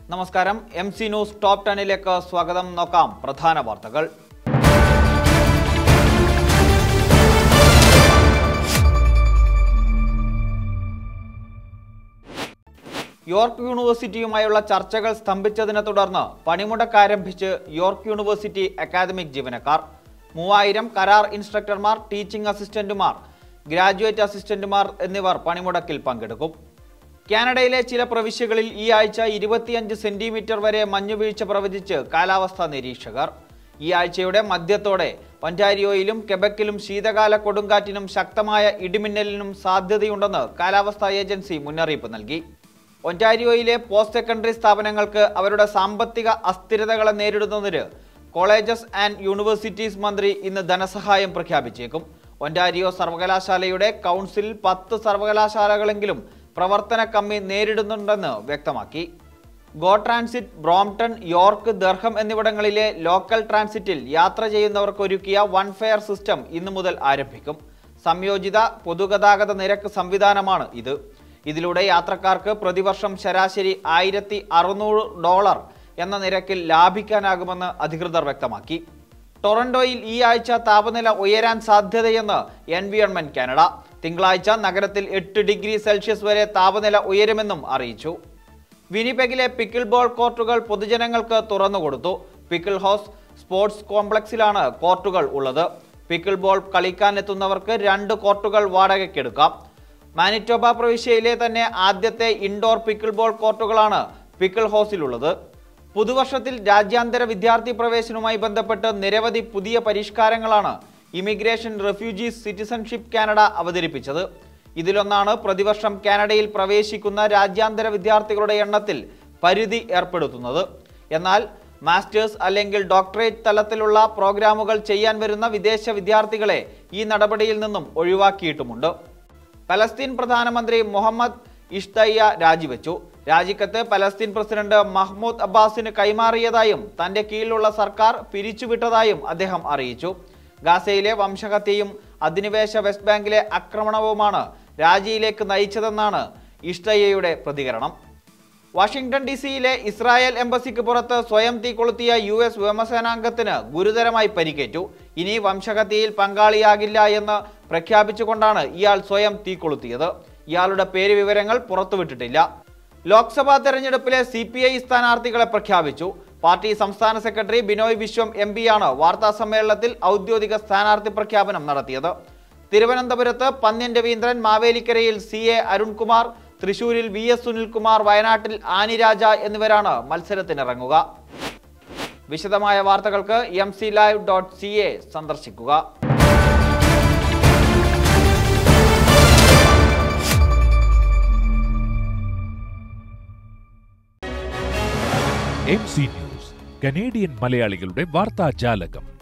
നമസ്കാരം M C news top ടെന്നിലേക്ക് സ്വാഗതം നോക്കാം പ്രധാന വാർത്തകൾ യോർക്ക് യൂണിവേഴ്സിറ്റിയുമായുള്ള ചർച്ചകൾ സ്തംഭിച്ചതിനെ തുടർന്ന് പണിമുടക്ക് ആരംഭിച്ച് യോർക്ക് യൂണിവേഴ്സിറ്റി അക്കാദമിക് ജീവനക്കാർ മൂവായിരം കരാർ ഇൻസ്ട്രക്ടർമാർ ടീച്ചിംഗ് അസിസ്റ്റന്റുമാർ ഗ്രാജുവേറ്റ് അസിസ്റ്റന്റുമാർ എന്നിവർ പണിമുടക്കിൽ പങ്കെടുക്കും കാനഡയിലെ ചില പ്രവിശ്യകളിൽ ഈ ആഴ്ച ഇരുപത്തിയഞ്ച് സെന്റിമീറ്റർ വരെ മഞ്ഞുവീഴ്ച പ്രവചിച്ച് കാലാവസ്ഥാ നിരീക്ഷകർ ഈ ആഴ്ചയുടെ മധ്യത്തോടെ ഒന്റാരിയോയിലും കെബക്കിലും ശീതകാല കൊടുങ്കാറ്റിനും ശക്തമായ ഇടിമിന്നലിനും സാധ്യതയുണ്ടെന്ന് കാലാവസ്ഥാ ഏജൻസി മുന്നറിയിപ്പ് നൽകി ഒന്റാരിയോയിലെ പോസ്റ്റ് സെക്കൻഡറി സ്ഥാപനങ്ങൾക്ക് അവരുടെ സാമ്പത്തിക അസ്ഥിരതകളെ നേരിടുന്നതിന് കോളേജസ് ആൻഡ് യൂണിവേഴ്സിറ്റീസ് മന്ത്രി ഇന്ന് ധനസഹായം പ്രഖ്യാപിച്ചേക്കും ഒന്റാരിയോ സർവകലാശാലയുടെ കൗൺസിൽ പത്ത് സർവകലാശാലകളെങ്കിലും പ്രവർത്തന കമ്മി നേരിടുന്നുണ്ടെന്ന് വ്യക്തമാക്കി Go Transit Brampton York Durham എന്നിവിടങ്ങളിലെ ലോക്കൽ ട്രാൻസിറ്റിൽ യാത്ര ചെയ്യുന്നവർക്ക് ഒരുക്കിയ വൺ ഫെയർ സിസ്റ്റം ഇന്നു മുതൽ ആരംഭിക്കും സംയോജിത പൊതുഗതാഗത നിരക്ക് സംവിധാനമാണ് ഇത് ഇതിലൂടെ യാത്രക്കാർക്ക് പ്രതിവർഷം ശരാശരി ആയിരത്തി അറുന്നൂറ് ഡോളർ എന്ന നിരക്കിൽ ലാഭിക്കാനാകുമെന്ന് അധികൃതർ വ്യക്തമാക്കി ടൊറന്റോയിൽ ഈ ആഴ്ച താപനില ഉയരാൻ സാധ്യതയെന്ന് എൻവിയോൺമെന്റ് കാനഡ തിങ്കളാഴ്ച നഗരത്തിൽ എട്ട് ഡിഗ്രി സെൽഷ്യസ് വരെ താപനില ഉയരുമെന്നും അറിയിച്ചു വിനിപെഗിലെ പിക്കിൾ ബോൾ കോർട്ടുകൾ പൊതുജനങ്ങൾക്ക് തുറന്നുകൊടുത്തു പിക്കിൾ ഹൗസ് സ്പോർട്സ് കോംപ്ലക്സിലാണ് കോർട്ടുകൾ ഉള്ളത് പിക്കിൾ ബോൾ കളിക്കാനെത്തുന്നവർക്ക് രണ്ട് കോർട്ടുകൾ വാടകയ്ക്കെടുക്കാം മാനിറ്റോബ പ്രവിശ്യയിലെ തന്നെ ആദ്യത്തെ ഇൻഡോർ പിക്കിൾ ബോൾ കോർട്ടുകളാണ് പിക്കിൾ ഹൗസിലുള്ളത് പുതുവർഷത്തിൽ രാജ്യാന്തര വിദ്യാർത്ഥി പ്രവേശനവുമായി ബന്ധപ്പെട്ട് നിരവധി പുതിയ പരിഷ്കാരങ്ങളാണ് ഇമിഗ്രേഷൻ റെഫ്യൂജീസ് സിറ്റിസൺഷിപ്പ് കാനഡ അവതരിപ്പിച്ചത് ഇതിലൊന്നാണ് പ്രതിവർഷം കാനഡയിൽ പ്രവേശിക്കുന്ന രാജ്യാന്തര വിദ്യാർത്ഥികളുടെ എണ്ണത്തിൽ പരിധി ഏർപ്പെടുത്തുന്നത് എന്നാൽ മാസ്റ്റേഴ്സ് അല്ലെങ്കിൽ ഡോക്ടറേറ്റ് തലത്തിലുള്ള പ്രോഗ്രാമുകൾ ചെയ്യാൻ വരുന്ന വിദേശ വിദ്യാർത്ഥികളെ ഈ നടപടിയിൽ നിന്നും ഒഴിവാക്കിയിട്ടുമുണ്ട് പലസ്തീൻ പ്രധാനമന്ത്രി മുഹമ്മദ് ഇഷ്തയ്യ രാജിവെച്ചു രാജിക്കത്ത് പലസ്തീൻ പ്രസിഡന്റ് മഹ്മൂദ് അബ്ബാസിന് കൈമാറിയതായും തന്റെ കീഴിലുള്ള സർക്കാർ പിരിച്ചുവിട്ടതായും അദ്ദേഹം അറിയിച്ചു ഗാസയിലെ വംശഹത്യയും അധിനിവേശ വെസ്റ്റ് ബാങ്കിലെ ആക്രമണവുമാണ് രാജിയിലേക്ക് നയിച്ചതെന്നാണ് ഇഷ്ടയ്യയുടെ പ്രതികരണം വാഷിംഗ്ടൺ ഡി സിയിലെ ഇസ്രായേൽ എംബസിക്ക് പുറത്ത് സ്വയം തീ കൊളുത്തിയ യു എസ് വ്യോമസേനാംഗത്തിന് ഗുരുതരമായി പരിക്കേറ്റു ഇനി വംശഹത്യയിൽ പങ്കാളിയാകില്ല എന്ന് പ്രഖ്യാപിച്ചുകൊണ്ടാണ് ഇയാൾ സ്വയം തീ കൊളുത്തിയത് ഇയാളുടെ പേര് വിവരങ്ങൾ പുറത്തുവിട്ടിട്ടില്ല ലോക്സഭാ തെരഞ്ഞെടുപ്പിലെ സി പി ഐ സ്ഥാനാർത്ഥികളെ പ്രഖ്യാപിച്ചു പാർട്ടി സംസ്ഥാന സെക്രട്ടറി ബിനോയ് വിശ്വം എം പിയാണ് വാർത്താ സമ്മേളനത്തിൽ ഔദ്യോഗിക സ്ഥാനാർത്ഥി പ്രഖ്യാപനം നടത്തിയത് തിരുവനന്തപുരത്ത് പന്ന്യൻ രവീന്ദ്രൻ മാവേലിക്കരയിൽ സി എ അരുൺകുമാർ തൃശൂരിൽ വി എസ് സുനിൽകുമാർ വയനാട്ടിൽ ആനിരാജ എന്നിവരാണ് മത്സരത്തിനിറങ്ങുക വിശദമായ വാർത്തകൾക്ക് M C live dot C A സന്ദർശിക്കുക എം സി ന്യൂസ് കനേഡിയൻ മലയാളികളുടെ വാർത്താ ജാലകം